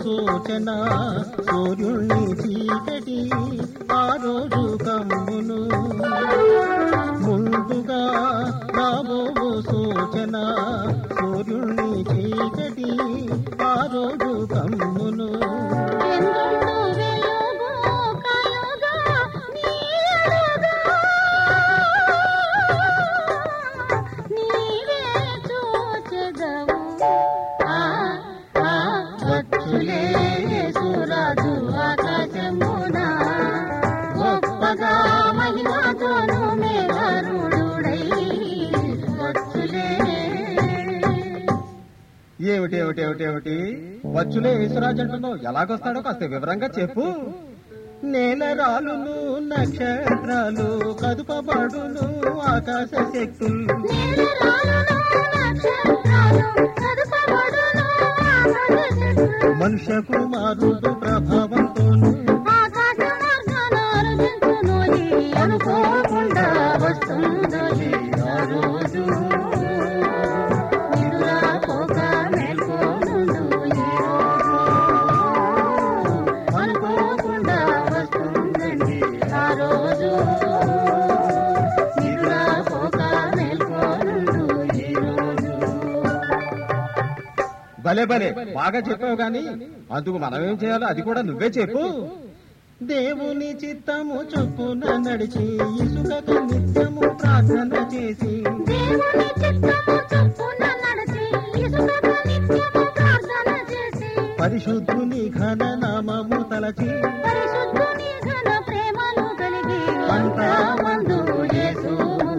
సూచన సూర్యుణ్ణి చీకటి ఆ రోజు కమ్మును ముందుగా రాబోవు సూచన సూర్యుణ్ణి చీకటి ఆ రోజు కమ్మును ఎందుకు వెలుగు కలుగా నీడగా నీవే చూచెదవు ఆ ఆ వచ్చులే సురాజు ఆకాశమున గొప్పగా మహిమతోను మేఘరుడుడై వచ్చులే ఏమిటి ఏమిటి ఏమిటి ఏమిటి వచ్చులే యేసురాజు అంటున్నావు ఎలాగొస్తాడో కాస్త వివరంగా చెప్పు నేల రాలును నక్షత్రాలు కదుపబడును ఆకాశ శక్తులు మనుష్య కుమారుడు ప్రభావంతోను అనుకోకుండా వస్తుందో ఆ రోజు నిడురాపోక మేల్కోనుండు ఈ రోజు. అనుకోకుండా వస్తుందండి ఆ రోజు నిడురాపోక మేల్కోనుండు ఈ రోజు భలే భలే బాగా చెప్పావు గాని అందుకు మనం ఏం చేయాలో అది కూడా నువ్వే చెప్పు దేవుని చిత్తము చొప్పున నడిచి ఇసుక నిత్యము ప్రార్థన చేసి దేవుని చిత్తము చొప్పున నడిచి ఇసుకతో నిత్యము ప్రార్థన చేసి పరిశుద్ధుని ఘన నామము తలచి పరిశుద్ధుని ఘన ప్రేమను కలిగి అంతా మందు యేసు